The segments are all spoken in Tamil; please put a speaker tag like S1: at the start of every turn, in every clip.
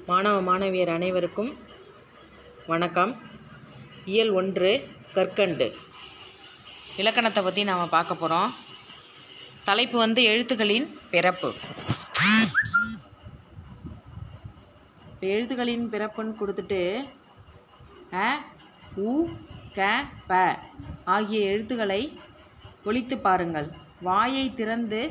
S1: மாணவ மாணவியர் அனைவருக்கும் வணக்கம் இயல் ஒன்று கற்கண்டு இலக்கணத்தை பற்றி நாம் பார்க்க போகிறோம் தலைப்பு வந்து எழுத்துக்களின் பிறப்பு இப்போ எழுத்துக்களின் பிறப்புன்னு கொடுத்துட்டு அ உ க ப ஆகிய எழுத்துக்களை ஒலித்து பாருங்கள் வாயை திறந்து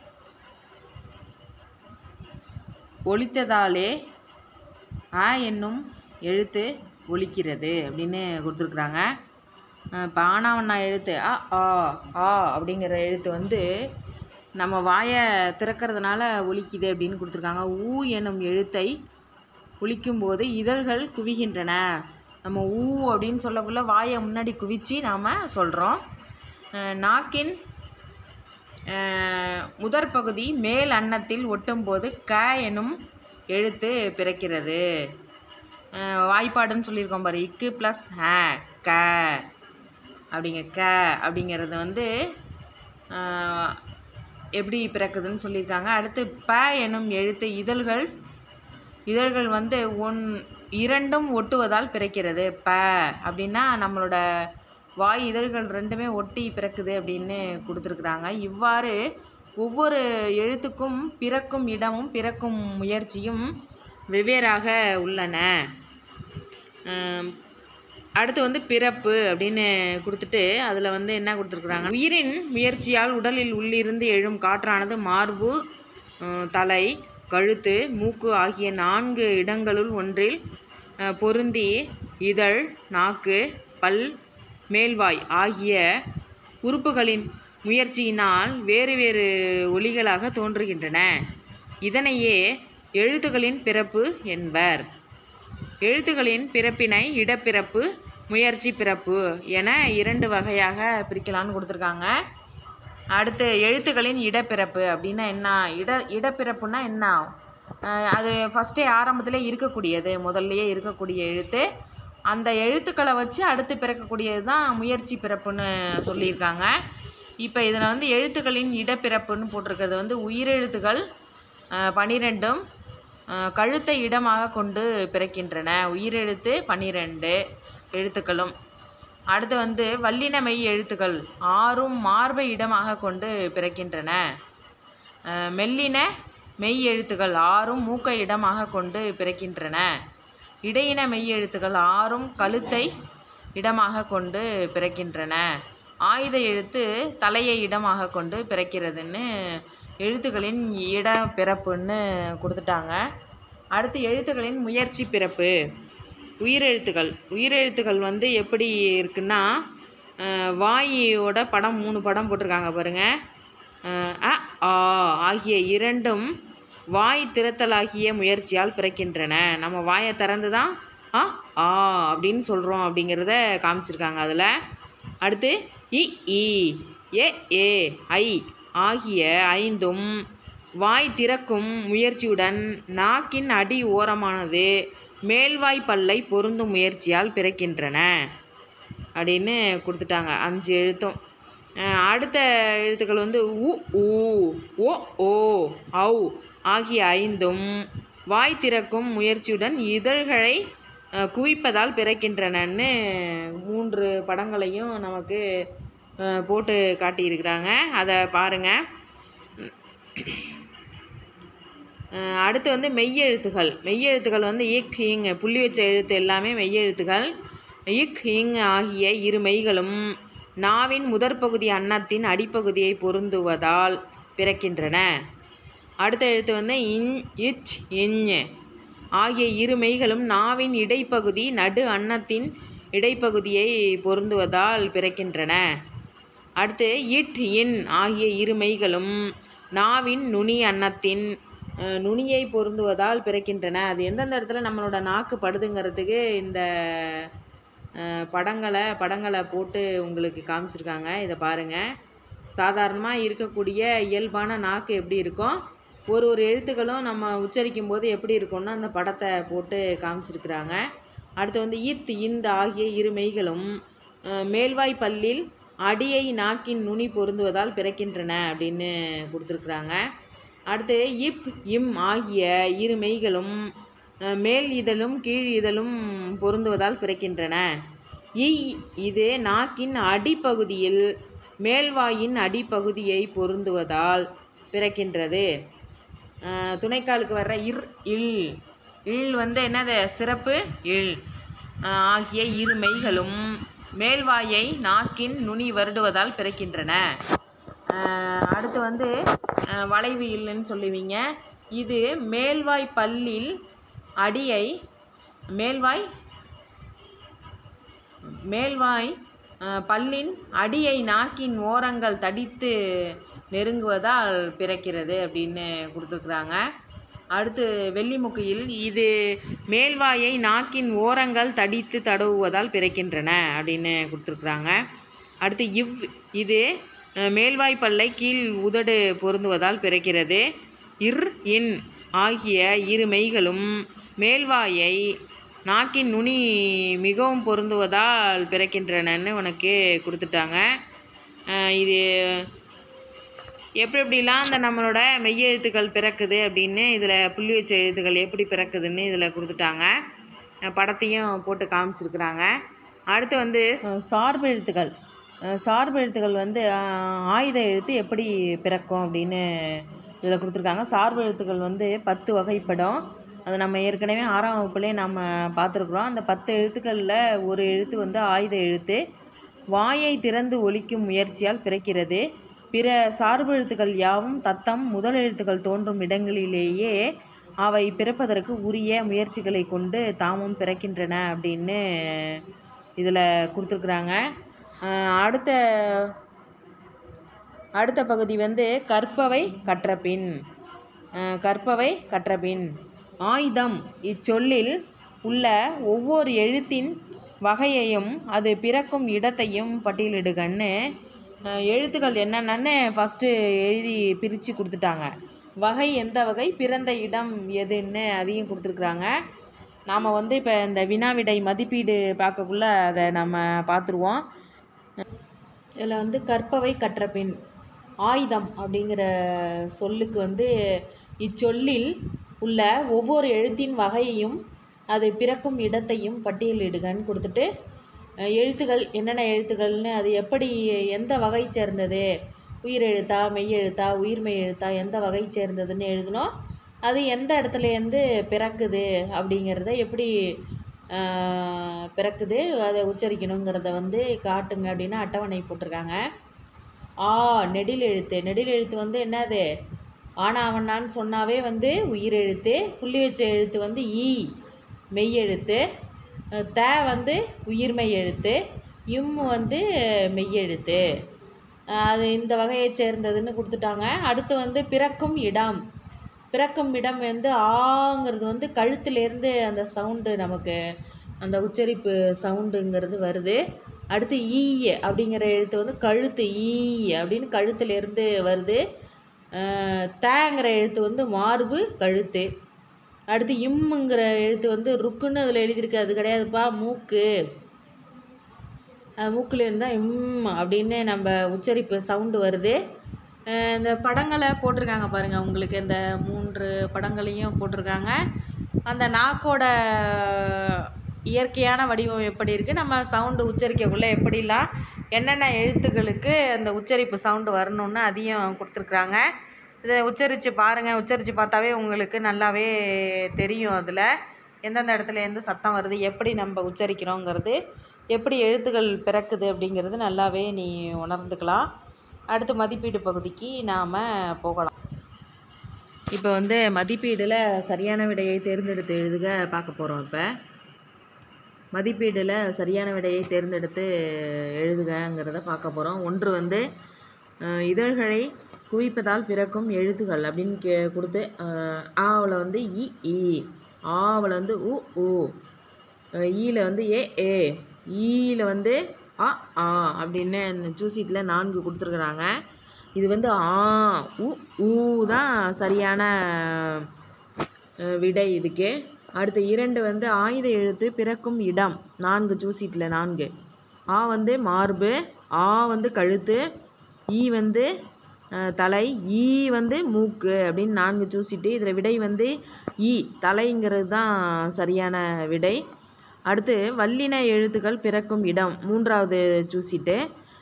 S1: ஒலித்ததாலே ஆ என்னும் எழுத்து ஒலிக்கிறது அப்படின்னு கொடுத்துருக்குறாங்க இப்போ ஆனாவண்ணா எழுத்து அ ஆ ஆ அப்படிங்கிற எழுத்து வந்து நம்ம வாயை திறக்கிறதுனால ஒலிக்குது அப்படின்னு கொடுத்துருக்காங்க ஊ எனும் எழுத்தை ஒலிக்கும்போது இதழ்கள் குவிகின்றன நம்ம ஊ அப்படின்னு சொல்லக்குள்ள வாயை முன்னாடி குவிச்சு நாம் சொல்கிறோம் நாக்கின் அஹ், முதற் பகுதி மேல் அன்னத்தில் ஒட்டும்போது க எனும் எழுத்து பிறக்கிறது அஹ், வாய்ப்பாடுன்னு சொல்லியிருக்கோம் பாரு இக்கு ப்ளஸ் ஹ க அப்படிங்க க அப்படிங்கிறது வந்து அஹ், எப்படி பிறக்குதுன்னு சொல்லியிருக்காங்க அடுத்து ப எனும் எழுத்து இதழ்கள் இதழ்கள் வந்து ஒன் இரண்டும் ஒட்டுவதால் பிறக்கிறது ப அப்படின்னா நம்மளோட வாய் இதழ்கள் ரெண்டுமே ஒட்டி பிறக்குது அப்படின்னு கொடுத்துருக்குறாங்க இவ்வாறு ஒவ்வொரு எழுத்துக்கும் பிறக்கும் இடமும் பிறக்கும் முயற்சியும் வெவ்வேறாக உள்ளன ஆம், அடுத்து வந்து பிறப்பு அப்படின்னு கொடுத்துட்டு அதில் வந்து என்ன கொடுத்துருக்குறாங்க உயிரின் முயற்சியால் உடலில் உள்ளிருந்து எழும் காற்றானது மார்பு அஹ், தலை கழுத்து மூக்கு ஆகிய நான்கு இடங்களுள் ஒன்றில் அஹ், பொருந்தி இதழ் நாக்கு பல் மேல்வாய் ஆகிய உறுப்புகளின் முயற்சியினால் வேறு வேறு ஒலிகளாக தோன்றுகின்றன இதனையே எழுத்துக்களின் பிறப்பு என்பர் எழுத்துக்களின் பிறப்பினை இடப்பிறப்பு முயற்சி பிறப்பு என இரண்டு வகையாக பிரிக்கலான்னு கொடுத்துருக்காங்க அடுத்து எழுத்துக்களின் இடப்பிறப்பு அப்படின்னா என்ன இட இடப்பிறப்புனா என்ன அஹ் அது ஃபஸ்ட்டே ஆரம்பத்திலே இருக்கக்கூடியது முதல்லையே இருக்கக்கூடிய எழுத்து அந்த எழுத்துக்களை வச்சு அடுத்து பிறக்கக்கூடியது தான் முயற்சி பிறப்புன்னு சொல்லியிருக்காங்க இப்போ இதில் வந்து எழுத்துக்களின் இடப்பிறப்புன்னு போட்டிருக்கிறது வந்து உயிரெழுத்துக்கள் அஹ் பனிரெண்டும் அஹ் கழுத்தை இடமாக கொண்டு பிறக்கின்றன உயிரெழுத்து பன்னிரெண்டு எழுத்துக்களும் அடுத்து வந்து வல்லின மெய் எழுத்துக்கள் ஆறும் மார்பை இடமாக கொண்டு பிறக்கின்றன அஹ் மெல்லின மெய் எழுத்துக்கள் ஆறும் மூக்கை இடமாக கொண்டு பிறக்கின்றன இடையின மெய் எழுத்துக்கள் ஆறும் கழுத்தை இடமாக கொண்டு பிறக்கின்றன ஆயுத எழுத்து தலையை இடமாக கொண்டு பிறக்கிறதுன்னு எழுத்துக்களின் இட பிறப்புன்னு கொடுத்துட்டாங்க அடுத்து எழுத்துக்களின் முயற்சி பிறப்பு உயிரெழுத்துக்கள் உயிரெழுத்துக்கள் வந்து எப்படி இருக்குன்னா அஹ், வாயோட படம் மூணு படம் போட்டிருக்காங்க பாருங்கள் அ ஆ ஆகிய இரண்டும் வாய் திறத்தலாகிய முயற்சியால் பிறக்கின்றன நம்ம வாயை திறந்து தான் ஆ ஆ அப்படின்னு சொல்கிறோம் அப்படிங்கிறத காமிச்சிருக்காங்க அதில் அடுத்து இ ஈ ஏ ஏ ஐ ஆகிய ஐந்தும் வாய் திறக்கும் முயற்சியுடன் நாக்கின் அடி ஓரமானது மேல்வாய் பல்லை பொருந்தும் முயற்சியால் பிறக்கின்றன அப்படின்னு கொடுத்துட்டாங்க அஞ்சு எழுத்தும் அஹ் அடுத்த எழுத்துக்கள் வந்து உ ஊ ஓ ஓ ஔ ஆகிய ஐந்தும் வாய் திறக்கும் முயற்சியுடன் இதழ்களை அஹ், குவிப்பதால் பிறக்கின்றனன்னு மூன்று படங்களையும் நமக்கு அஹ், போட்டு காட்டியிருக்கிறாங்க அதை பாருங்கள் அஹ் அடுத்து வந்து மெய்யெழுத்துகள் மெய்யெழுத்துகள் வந்து இக் இங் புள்ளி வச்ச எழுத்து எல்லாமே மெய்யெழுத்துகள் இக் இங் ஆகிய இரு மெய்களும் நாவின் முதற் பகுதி அன்னத்தின் அடிப்பகுதியை பொருந்துவதால் பிறக்கின்றன அடுத்த எழுத்து வந்து இன் இச் இஞ் ஆகிய இரு மெய்களும் நாவின் இடைப்பகுதி நடு அன்னத்தின் இடைப்பகுதியை பொருந்துவதால் பிறக்கின்றன அடுத்து இட் இன் ஆகிய இரு மெய்களும் நாவின் நுனி அன்னத்தின் அஹ், நுனியை பொருந்துவதால் பிறக்கின்றன அது எந்தெந்த இடத்துல நம்மளோட நாக்கு படுதுங்கிறதுக்கு இந்த அஹ், படங்களை படங்களை போட்டு உங்களுக்கு காமிச்சிருக்காங்க இதை பாருங்கள் சாதாரணமாக இருக்கக்கூடிய இயல்பான நாக்கு எப்படி இருக்கும் ஒரு ஒரு எழுத்துக்களும் நம்ம உச்சரிக்கும் போது எப்படி இருக்கும்னு அந்த படத்தை போட்டு காமிச்சிருக்கிறாங்க அடுத்து வந்து இத் இந்த ஆகிய இரு மெய்களும் அஹ், மேல்வாய் பல்லில் அடியை நாக்கின் நுனி பொருந்துவதால் பிறக்கின்றன அப்படின்னு கொடுத்துருக்குறாங்க அடுத்து இப் இம் ஆகிய இரு மெய்களும் அஹ், மேல் இதழும் கீழ் இதழும் பொருந்துவதால் பிறக்கின்றன இ இது நாக்கின் அடிப்பகுதியில் மேல்வாயின் அடிப்பகுதியை பொருந்துவதால் பிறக்கின்றது அஹ், துணைக்காலுக்கு வர்ற இர் இல் இல் வந்து என்னது சிறப்பு இல் அஹ், ஆகிய இரு மெய்களும் மேல்வாயை நாக்கின் நுனி வருடுவதால் பிறக்கின்றன அஹ், அடுத்து வந்து அஹ், வளைவு இல்லைன்னு சொல்லுவீங்க இது மேல்வாய் பல்லில் அடியை மேல்வாய் மேல்வாய் அஹ், பல்லின் அடியை நாக்கின் ஓரங்கள் தடித்து நெருங்குவதால் பிறக்கிறது அப்படின்னு கொடுத்துருக்குறாங்க அடுத்து வெள்ளிமுக்கையில் இது மேல்வாயை நாக்கின் ஓரங்கள் தடித்து தடவுவதால் பிறக்கின்றன அப்படின்னு கொடுத்துருக்குறாங்க அடுத்து இவ் இது அஹ், மேல்வாய் பல்லை கீழ் உதடு பொருந்துவதால் பிறக்கிறது இர் இன் ஆகிய இரு மெய்களும் மேல்வாயை நாக்கின் நுனி மிகவும் பொருந்துவதால் பிறக்கின்றனன்னு உனக்கு கொடுத்துட்டாங்க அஹ் இது எப்படி எப்படிலாம் அந்த நம்மளோட மெய்யெழுத்துக்கள் பிறக்குது அப்படின்னு இதில் புள்ளி வச்ச எழுத்துக்கள் எப்படி பிறக்குதுன்னு இதில் கொடுத்துட்டாங்க அஹ் படத்தையும் போட்டு காமிச்சிருக்கிறாங்க அடுத்து வந்து அஹ் சார்பு எழுத்துக்கள் அஹ் சார்பு எழுத்துக்கள் வந்து அஹ் ஆயுத எழுத்து எப்படி பிறக்கும் அப்படின்னு இதில் கொடுத்துருக்காங்க சார்பு எழுத்துக்கள் வந்து பத்து வகைப்படும் அது நம்ம ஏற்கனவே ஆறாம் வகுப்புலேயே நம்ம பார்த்துருக்குறோம் அந்த பத்து எழுத்துக்களில் ஒரு எழுத்து வந்து ஆயுத எழுத்து வாயை திறந்து ஒலிக்கும் முயற்சியால் பிறக்கிறது பிற சார்பு எழுத்துக்கள் யாவும் தத்தம் முதல் எழுத்துக்கள் தோன்றும் இடங்களிலேயே அவை பிறப்பதற்கு உரிய முயற்சிகளை கொண்டு தாமும் பிறக்கின்றன அப்படின்னு இதில் கொடுத்துருக்குறாங்க அஹ் அடுத்த அடுத்த பகுதி வந்து கற்பவை கற்றபின் அஹ் கற்பவை கற்றபின் ஆயுதம் இச்சொல்லில் உள்ள ஒவ்வொரு எழுத்தின் வகையையும் அது பிறக்கும் இடத்தையும் பட்டியலிடுகன்னு அஹ் எழுத்துக்கள் என்னென்னு ஃபஸ்ட்டு எழுதி பிரித்து கொடுத்துட்டாங்க வகை எந்த வகை பிறந்த இடம் எதுன்னு அதையும் கொடுத்துருக்குறாங்க நாம் வந்து இப்போ இந்த வினாவிடை மதிப்பீடு பார்க்கக்குள்ள அதை நம்ம பார்த்துருவோம் இதில் வந்து கற்பவை கற்றபின் ஆயுதம் அப்படிங்கிற சொல்லுக்கு வந்து இச்சொல்லில் உள்ள ஒவ்வொரு எழுத்தின் வகையையும் அது பிறக்கும் இடத்தையும் பட்டியலிடுகன்னு கொடுத்துட்டு அஹ், எழுத்துக்கள் என்னென்ன எழுத்துக்கள்னு அது எப்படி எந்த வகை சேர்ந்தது உயிரெழுத்தா மெய்யெழுத்தா உயிர்மெய் எழுத்தா எந்த வகை சேர்ந்ததுன்னு எழுதணும் அது எந்த இடத்துலேருந்து பிறக்குது அப்படிங்கிறத எப்படி ஆஹ், பிறக்குது அதை உச்சரிக்கணுங்கிறத வந்து காட்டுங்க அப்படின்னு அட்டவணை போட்டிருக்காங்க ஆ நெடில் எழுத்து நெடில் எழுத்து வந்து என்னது ஆனாவண்ணான்னு சொன்னாவே வந்து உயிரெழுத்து புள்ளி வச்ச எழுத்து வந்து ஈ மெய்யெழுத்து அஹ் த வந்து உயிர்மெய் எழுத்து இம் வந்து மெய்யெழுத்து அஹ் அது இந்த வகையைச் சேர்ந்ததுன்னு கொடுத்துட்டாங்க அடுத்து வந்து பிறக்கும் இடம் பிறக்கும் இடம் வந்து ஆங்கிறது வந்து கழுத்துலேருந்து அந்த சவுண்டு நமக்கு அந்த உச்சரிப்பு சவுண்டுங்கிறது வருது அடுத்து ஈ அப்படிங்கிற எழுத்து வந்து கழுத்து ஈ அப்படின்னு கழுத்துலேருந்து வருது அஹ் தேங்கிற எழுத்து வந்து மார்பு கழுத்து அடுத்து இம்முங்கிற எழுத்து வந்து ருக்குன்னு அதில் எழுதியிருக்கு அது கிடையாதுப்பா மூக்கு அது மூக்குலேருந்து தான் இம் அப்படின்னு நம்ம உச்சரிப்பு சவுண்டு வருது அஹ் இந்த படங்களை போட்டிருக்காங்க பாருங்கள் உங்களுக்கு இந்த மூன்று படங்களையும் போட்டிருக்காங்க அந்த நாக்கோட இயற்கையான வடிவம் எப்படி இருக்குது நம்ம சவுண்டு உச்சரிக்கக்குள்ளே எப்படிலாம் என்னென்ன எழுத்துக்களுக்கு அந்த உச்சரிப்பு சவுண்டு வரணும்னு அதையும் கொடுத்துருக்குறாங்க இதை உச்சரித்து பாருங்கள் உச்சரித்து பார்த்தாவே உங்களுக்கு நல்லாவே தெரியும் அதில் எந்தெந்த இடத்துல எந்த சத்தம் வருது எப்படி நம்ம உச்சரிக்கிறோங்கிறது எப்படி எழுத்துக்கள் பிறக்குது அப்படிங்கிறது நல்லாவே நீ உணர்ந்துக்கலாம் அடுத்து மதிப்பீடு பகுதிக்கு நாம் போகலாம் இப்போ வந்து மதிப்பீடில் சரியான விடையை தேர்ந்தெடுத்து எழுதுக பார்க்க போகிறோம் இப்போ மதிப்பீடில் சரியான விடையை தேர்ந்தெடுத்து எழுதுகங்கிறத பார்க்க போகிறோம் ஒன்று வந்து அஹ், இதழ்களை குவிப்பதால் பிறக்கும் எழுத்துகள் அப்படின்னு கே கொடுத்து அஹ், ஆவில் வந்து இ ஈ ஆவில் வந்து உ உ அஹ், ஈல வந்து ஏ ஏ ஈல வந்து அ ஆ அப்படின்னு சூசீட்டில் நான்கு கொடுத்துருக்குறாங்க இது வந்து ஆ உ ஊ தான் சரியான அஹ், விடை இதுக்கு அடுத்து இரண்டு வந்து ஆயுத எழுத்து பிறக்கும் இடம் நான்கு சூசீட்டில் நான்கு ஆ வந்து மார்பு ஆ வந்து கழுத்து ஈ வந்து அஹ், தலை ஈ வந்து மூக்கு அப்படின்னு நான்கு சூசிட்டு இதில் விடை வந்து ஈ தலைங்கிறது தான் சரியான விடை அடுத்து வல்லின எழுத்துக்கள் பிறக்கும் இடம் மூன்றாவது சூசிட்டு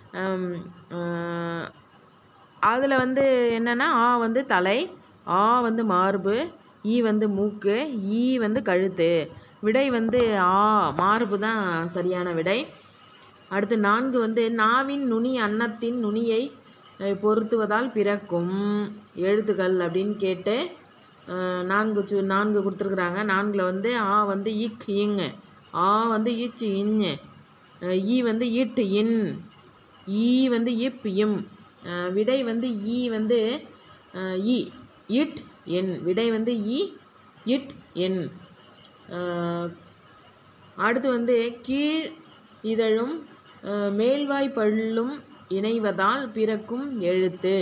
S1: அதில் வந்து என்னென்னா ஆ வந்து தலை ஆ வந்து மார்பு ஈ வந்து மூக்கு ஈ வந்து கழுத்து விடை வந்து ஆ மார்பு தான் சரியான விடை அடுத்து நான்கு வந்து நாவின் நுனி அன்னத்தின் நுனியை அஹ், பொருத்துவதால் பிறக்கும் எழுத்துக்கள் அப்படின்னு கேட்டு அஹ், நான்கு சு நான்கு கொடுத்துருக்குறாங்க நான்கில் வந்து ஆ வந்து இக் இங் ஆ வந்து இச் இஞ் அஹ், ஈ வந்து இட் இன் ஈ வந்து இப் இம் அஹ், விடை வந்து ஈ வந்து அஹ், இ இட் என் விடை வந்து இ இட் என் அஹ், அடுத்து வந்து கீழ் இதழும் அஹ், மேல்வாய் பல்லும் இணைவதால் பிறக்கும் எழுத்து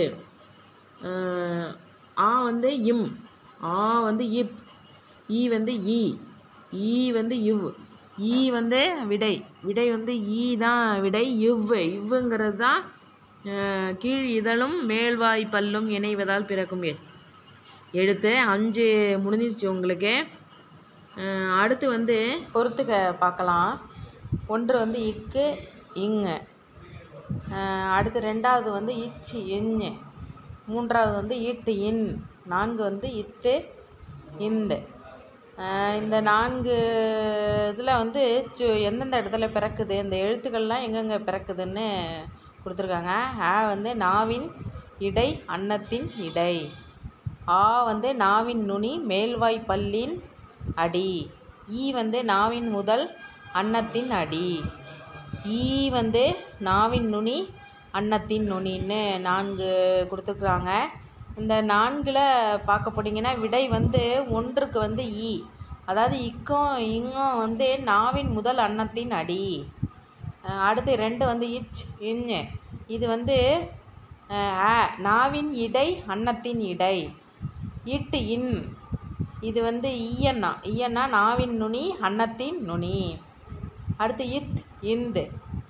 S1: அஹ், ஆ வந்து இம் ஆ வந்து இப் ஈ வந்து ஈ ஈ வந்து இவ் ஈ வந்து விடை விடை வந்து ஈ தான் விடை இவ் இவ்வுங்கிறது தான் அஹ், கீழ் இதழும் மேல்வாய் பல்லும் இணைவதால் பிறக்கும் எ- எழுத்து அஞ்சு முடிஞ்சிருச்சு உங்களுக்கு அஹ், அடுத்து வந்து பொறுத்துக்க பார்க்கலாம் ஒன்று வந்து இக்கு இங்கு அஹ், அடுத்து ரெண்டாவது வந்து இச்சு இஞ்சு மூன்றாவது வந்து இட்டு இன் நான்கு வந்து இத்து இந்த அஹ், இந்த நான்கு இதில் வந்து சு எந்தெந்த இடத்துல பிறக்குது இந்த எழுத்துக்கள்லாம் எங்கெங்கே பிறக்குதுன்னு கொடுத்துருக்காங்க ஆ வந்து நாவின் இடை அன்னத்தின் இடை ஆ வந்து நாவின் நுனி மேல்வாய் பல்லின் அடி ஈ வந்து நாவின் முதல் அன்னத்தின் அடி ஈ வந்து நாவின் நுனி அன்னத்தின் நுனின்னு நான்கு கொடுத்துருக்குறாங்க இந்த நான்கில் பார்க்க போனீங்கன்னா விடை வந்து ஒன்றுக்கு வந்து ஈ அதாவது இக்கும் இங்கும் வந்து நாவின் முதல் அன்னத்தின் அடி அஹ் அடுத்து ரெண்டு வந்து இச் இஞ் இது வந்து அஹ், ஆ நாவின் இடை அன்னத்தின் இடை இட்டு இன் இது வந்து ஈயண்ணா ஈயண்ணா நாவின் நுனி அன்னத்தின் நுனி அடுத்து இத் இந்து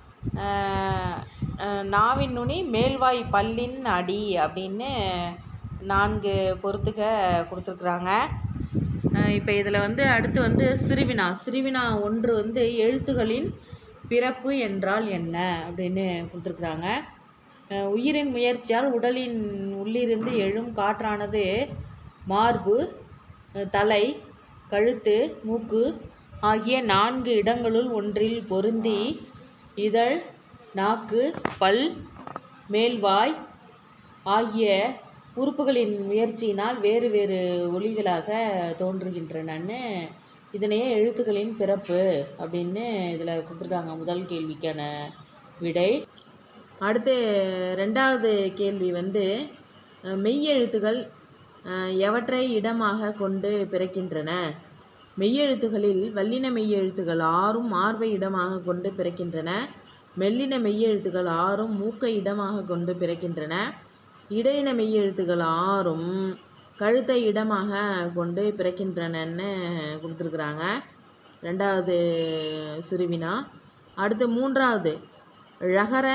S1: அஹ், அஹ், நாவின் நுனி மேல்வாய் பல்லின் அடி அப்படின்னு நான்கு பொறுத்துக்க கொடுத்துருக்குறாங்க இப்போ இதில் வந்து அடுத்து வந்து சிறுவினா சிறுவினா ஒன்று வந்து எழுத்துகளின் பிறப்பு என்றால் என்ன அப்படின்னு கொடுத்துருக்குறாங்க அஹ் உயிரின் முயற்சியால் உடலின் உள்ளிருந்து எழும் காற்றானது மார்பு அஹ் தலை கழுத்து மூக்கு ஆகிய நான்கு இடங்களுள் ஒன்றில் பொருந்தி இதழ் நாக்கு பல் மேல்வாய் ஆகிய உறுப்புகளின் முயற்சியினால் வேறு வேறு ஒளிகளாக தோன்றுகின்றனன்னு இதனையே எழுத்துக்களின் பிறப்பு அப்படின்னு இதில் கொடுத்துருக்காங்க முதல் கேள்விக்கான விடை அடுத்து ரெண்டாவது கேள்வி வந்து அஹ், மெய்யெழுத்துகள் அஹ், எவற்றை இடமாக கொண்டு பிறக்கின்றன மெய்யெழுத்துகளில் வல்லின மெய்யெழுத்துகள் ஆறும் மார்பை இடமாக கொண்டு பிறக்கின்றன மெல்லின மெய்யெழுத்துகள் ஆறும் மூக்கை இடமாக கொண்டு பிறக்கின்றன இடையின மெய்யெழுத்துகள் ஆறும் கழுத்தை இடமாக கொண்டு பிறக்கின்றனன்னு கொடுத்துருக்குறாங்க ரெண்டாவது சிறுவினா அடுத்து மூன்றாவது ழகர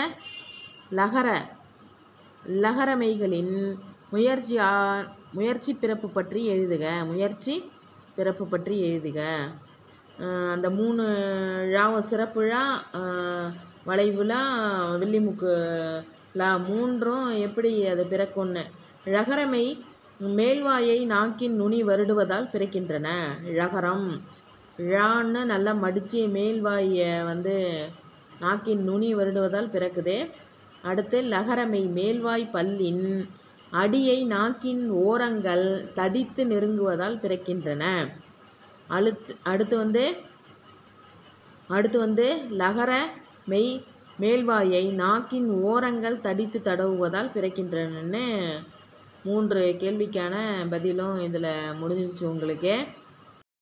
S1: லகர லகரமைகளின் முயற்சி ஆ- முயற்சி பிறப்பு பற்றி எழுதுக முயற்சி பிறப்பு பற்றி எழுதுக அஹ் அந்த மூணு ழாவும் சிறப்புழா அஹ் வளைவுலா வெள்ளிமுக்கு லா மூன்றும் எப்படி அது பிறக்கும்னு ழகரமை மேல்வாயை நாக்கின் நுனி வருடுவதால் பிறக்கின்றன ழகரம் ழான்னு நல்லா மடித்து மேல்வாயை வந்து நாக்கின் நுனி வருடுவதால் பிறக்குது அடுத்து லகரமை மேல்வாய் பல்லின் அடியை நாக்கின் ஓரங்கள் தடித்து நெருங்குவதால் பிறக்கின்றன அழுத்து அடுத்து வந்து அடுத்து வந்து லகர மெய் மேல்வாயை நாக்கின் ஓரங்கள் தடித்து தடவுவதால் பிறக்கின்றனன்னு மூன்று கேள்விக்கான பதிலும் இதில் முடிஞ்சிருச்சு உங்களுக்கு